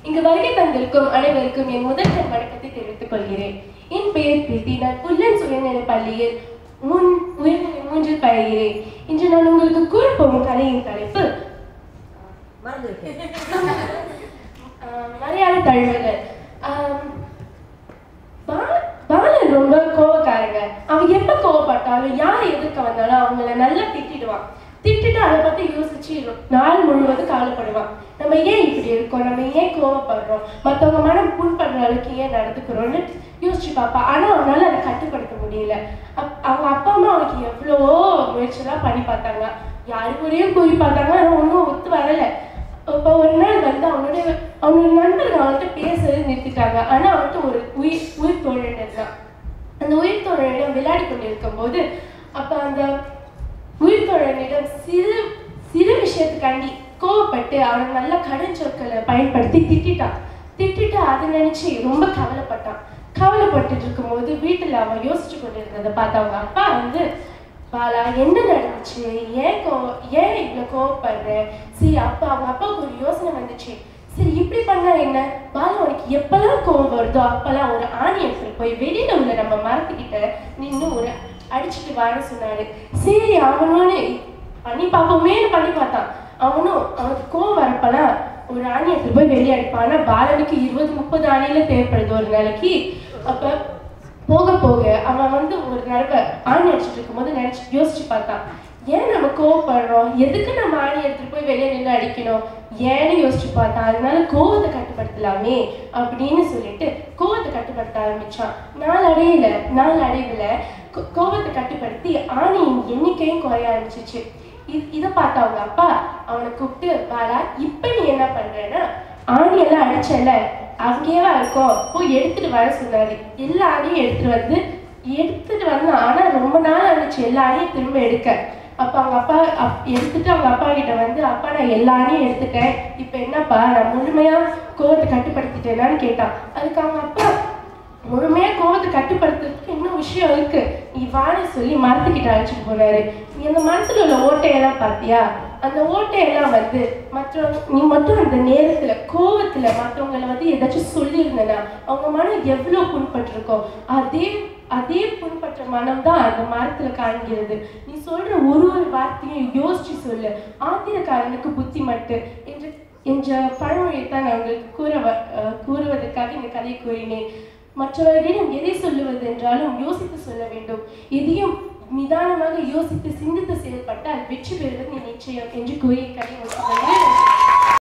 இங்கு வருகை தந்திருக்கும் அனைவருக்கும் என் முதற்கண் வணக்கத்தை தெரிவித்துக் கொள்கிறேன் என் பெயர் பிரீத்தி நான் புல்லன்ஸ் உயர்நிலைப் பள்ளியில் முன் உயர்நிலை மூன்றில் பயிகிறேன் இன்று நான் உங்களுக்கு கூற போகும் கதையின் தலைப்பு மறந்துவிட்டேன் ஆஹ், மலையாள தழுவுகள் ஆம், பா- பாலன் ரொம்ப கோவக்காரங்க அவன் எப்ப கோவப்பட்டாலும் யார் எதிர்க்க வந்தாலும் அவங்கள நல்லா திட்டிடுவான் திட்டிட்டு அதை பத்தி யோசிச்சு நாள் முழுவதும் கவலைப்படுவான் நம்ம ஏன் இப்படி இருக்கோம் நம்ம ஏன் கோவப்படுறோம் மத்தவங்க மனம் புண்படுற அளவுக்கு ஏன் நடந்துக்கிறோம்னு யோசிச்சு பார்ப்பான் ஆனா அவனால அதை கட்டுப்படுத்த முடியல அப்- அவங்க அப்பா அம்மா அவனுக்கு எவ்வளவோ முயற்சியெல்லாம் பண்ணி பார்த்தாங்க யாரு கூடயும் கூறி பார்த்தாங்க ஆனா ஒன்றும் ஒத்து வரல இப்போ ஒரு நாள் வந்து அவனுடைய அவனோட நண்பர்கள் அவன்கிட்ட பேசுறது நிறுத்திட்டாங்க ஆனா அவன்கிட்ட ஒரு உயிர் உயிர் தோழன் இருந்தான் அந்த உயிர் தோழனிடம் விளையாடி கொண்டிருக்கும் போது அப்ப அந்த உயிர் தோழனிடம் சிறு சிறு விஷயத்துக்காண்டி கோவப்பட்டு அவனை நல்ல கடும் சொற்களை பயன்படுத்தி திட்டிட்டான் திட்டிட்டு அதை நினைச்சு ரொம்ப கவலைப்பட்டான் கவலைப்பட்டுட்டு இருக்கும்போது வீட்டுல அவன் யோசிச்சு கொண்டிருந்ததை பார்த்து அவங்க அப்பா வந்து பாலா என்ன நடந்துச்சு ஏன் கோ ஏன் இவ்வளவு கோவப்படுற சரி அப்பா அவங்க அப்பாவுக்கு ஒரு யோசனை வந்துச்சு சரி இப்படி பண்ணா என்ன பாலா உனக்கு எப்பெல்லாம் கோவம் வருதோ அப்பெல்லாம் ஒரு ஆணி எடுத்துட்டு போய் வெளியில உள்ள நம்ம மரத்துக்கிட்ட நின்று ஒரு அடிச்சுட்டு வான்னு சொன்னாரு சரி அவனும் பண்ணி பார்ப்போமேன்னு பண்ணி பார்த்தான் அவனும் அவனுக்கு கோவம் வரப்பெல்லாம் ஒரு ஆணி எடுத்துட்டு போய் வெளியே அடிப்பான் ஆனா பாலனுக்கு இருபது முப்பது ஆணியில தேவைப்படுது ஒரு நாளைக்கு அப்ப போக போக அவன் வந்து ஒரு தடவை ஆணி அடிச்சுட்டு இருக்கும்போது நினைச்சு யோசிச்சு பார்த்தான் ஏன் நம்ம கோவப்படுறோம் எதுக்கு நம்ம ஆணி எடுத்துட்டு போய் வெளியே நின்று அடிக்கணும் ஏன்னு யோசிச்சு பார்த்தான் அதனால கோவத்தை கட்டுப்படுத்தலாமே அப்படின்னு சொல்லிட்டு கோவத்தை கட்டுப்படுத்த ஆரம்பிச்சான் நாளடையில நாளடைவுல கோ- கோவத்தை கட்டுப்படுத்தி ஆணியின் எண்ணிக்கையும் குறைய ஆரம்பிச்சிச்சு இ- இதை பார்த்த அவங்க அப்பா அவனை கூப்பிட்டு பாலா இப்ப நீ என்ன பண்றேன்னா ஆணி எல்லாம் அடிச்சல அங்கேயேவா இருக்கும் போய் எடுத்துட்டு வர சொன்னாரு எல்லா ஆணையும் எடுத்துட்டு வந்து எடுத்துட்டு வந்தான் ஆனா ரொம்ப நாள் ஆனிச்சு எல்லா ஆணையும் திரும்ப எடுக்க அப்ப அவங்க அப்பா அப்- எடுத்துட்டு அவங்க அப்பா கிட்ட வந்து அப்பா நான் எல்லா ஆணையும் எடுத்துட்டேன் இப்ப என்னப்பா நான் முழுமையா கோவத்தை கட்டுப்படுத்திட்டேனான்னு கேட்டான் அதுக்கு அவங்க அப்பா முழுமையா கோவத்தை கட்டுப்படுத்துறதுக்கு இன்னும் விஷயம் இருக்கு நீ வான்னு சொல்லி மரத்துக்கிட்ட அழைச்சிட்டு போனாரு நீ அந்த மரத்துல உள்ள ஓட்டையெல்லாம் பாத்தியா அந்த ஓட்டையெல்லாம் வந்து மற்றவங்க நீ மட்டும் அந்த நேரத்துல கோவத்துல மற்றவங்களை வந்து ஏதாச்சும் சொல்லியிருந்தனா அவங்க மனம் எவ்வளவு புண்பட்டிருக்கோம் அதே அதே புண்பற்ற மனம் தான் அந்த மரத்துல காண்கிறது நீ சொல்ற ஒரு ஒரு வார்த்தையும் யோசிச்சு சொல்லு ஆத்திரக்காரனுக்கு புத்தி மட்டு என்று என்ற பழமொழியைத்தான் நான் உங்களுக்கு கூற வ- அஹ் கூறுவதற்காக இந்த கதையை கூறினேன் மற்றவர்களிடம் எதை சொல்லுவது என்றாலும் யோசித்து சொல்ல வேண்டும் எதையும் நிதானமாக யோசித்து சிந்தித்து செயல்பட்டால் வெற்றி பெறுவது நிச்சயம் என்று கூறி கதை முடித்துள்ளேன்